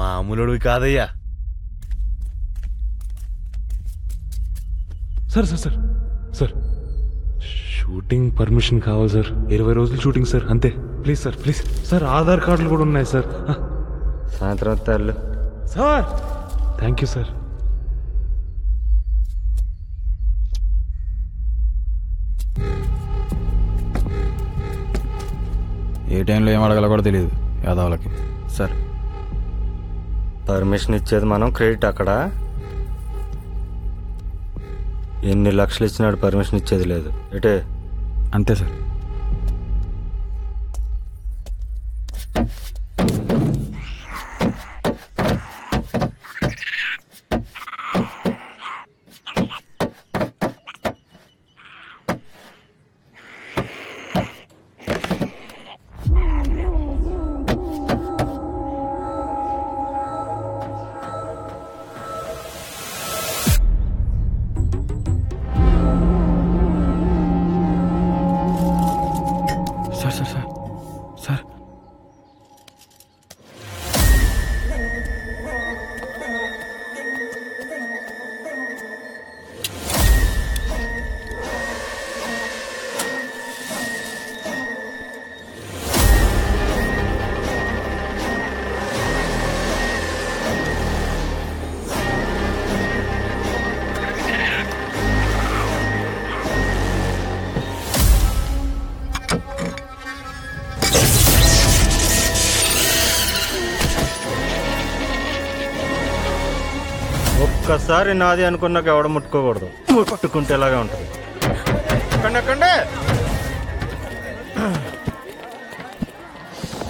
మామూలుడు కాదయ్యా sir sir sir sir shooting permission కావాలి sir ఇరవై రోజులు షూటింగ్ సార్ అంతే please sir please sir Aadhaar కార్డులు కూడా ఉన్నాయి సార్ ఆ, సాయంత్రం తెల్లు సార్ థ్యాంక్ యూ సార్ ఏ టైంలో ఏం అడగాలో కూడా తెలియదు యాదవులకి సార్ పర్మిషన్ ఇచ్చేది మనం క్రెడిట్ అక్కడ ఎన్ని లక్షలు ఇచ్చినాడు పర్మిషన్ ఇచ్చేది లేదు ఎటే అంతే sir sir sir sir sir ఒక్కసారి నాది అనుకున్నాక ఎవడ ముట్టుకోకూడదు ముట్టుకుంటే ఇలాగే ఉంటుంది ఎక్కండి ఎక్కండి